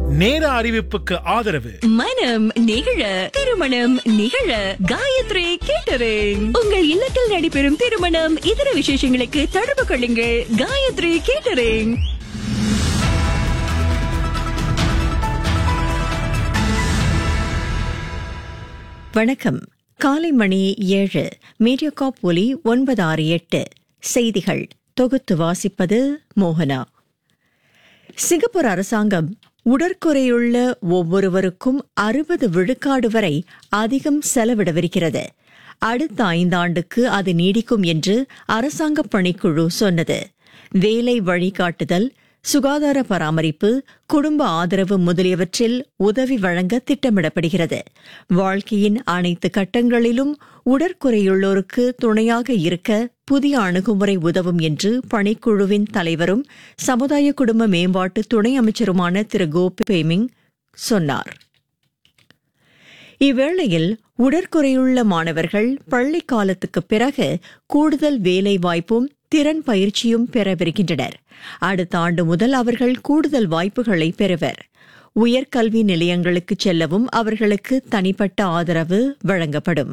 நேர அறிவிப்புக்கு ஆதரவு மனம் நிகழ திருமணம் நிகழ காயத்ரி கேட்டரிங் உங்கள் இல்லத்தில் நடைபெறும் திருமணம் இதர விசேஷங்களுக்கு தொடர்பு கொள்ளுங்கள் காயத்ரி கேட்டரிங் வணக்கம் காலை மணி ஏழு மீடியோகாப் ஒலி ஒன்பது ஆறு எட்டு செய்திகள் தொகுத்து வாசிப்பது மோகனா சிங்கப்பூர் அரசாங்கம் உடற்குறையுள்ள ஒவ்வொருவருக்கும் அறுபது விழுக்காடு வரை அதிகம் செலவிடவிருக்கிறது அடுத்த ஐந்தாண்டுக்கு அது நீடிக்கும் என்று அரசாங்க பணிக்குழு சொன்னது வேலை வழிகாட்டுதல் சுகாதார பராமரிப்பு குடும்ப ஆதரவு முதலியவற்றில் உதவி வழங்க திட்டமிடப்படுகிறது வாழ்க்கையின் அனைத்து கட்டங்களிலும் உடற்குறையுள்ளோருக்கு துணையாக இருக்க புதிய அணுகுமுறை உதவும் என்று பணிக்குழுவின் தலைவரும் சமுதாய குடும்ப மேம்பாட்டு துணை அமைச்சருமான திரு கோபி பேமிங் சொன்னார் இவ்வேளையில் உடற்குறையுள்ள மாணவர்கள் பள்ளி காலத்துக்கு பிறகு கூடுதல் வேலை வாய்ப்பும் திறன் பயிற்சியும் பெறவிருக்கின்றனர் அடுத்த ஆண்டு முதல் அவர்கள் கூடுதல் வாய்ப்புகளை பெறுவர் உயர்கல்வி நிலையங்களுக்கு செல்லவும் அவர்களுக்கு தனிப்பட்ட ஆதரவு வழங்கப்படும்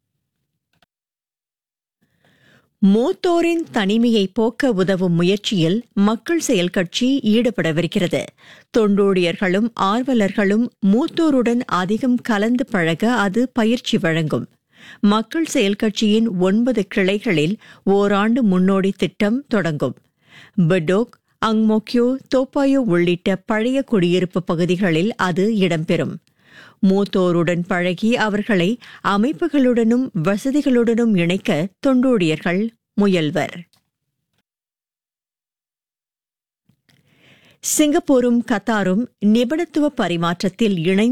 மூத்தோரின் தனிமையை போக்க உதவும் முயற்சியில் மக்கள் செயல் கட்சி ஈடுபடவிருக்கிறது தொண்டூழியர்களும் ஆர்வலர்களும் மூத்தோருடன் அதிகம் கலந்து பழக அது பயிற்சி வழங்கும் மக்கள் செயல் கட்சியின் ஒன்பது கிளைகளில் ஓராண்டு முன்னோடி திட்டம் தொடங்கும் பெடோக் அங்மோக்யோ தோப்பாயோ உள்ளிட்ட பழைய குடியிருப்பு பகுதிகளில் அது இடம்பெறும் மூத்தோருடன் பழகி அவர்களை அமைப்புகளுடனும் வசதிகளுடனும் இணைக்க தொண்டூழியர்கள் முயல்வர் சிங்கப்பூரும் கத்தாரும் நிபுணத்துவ பரிமாற்றத்தில் இணைந்து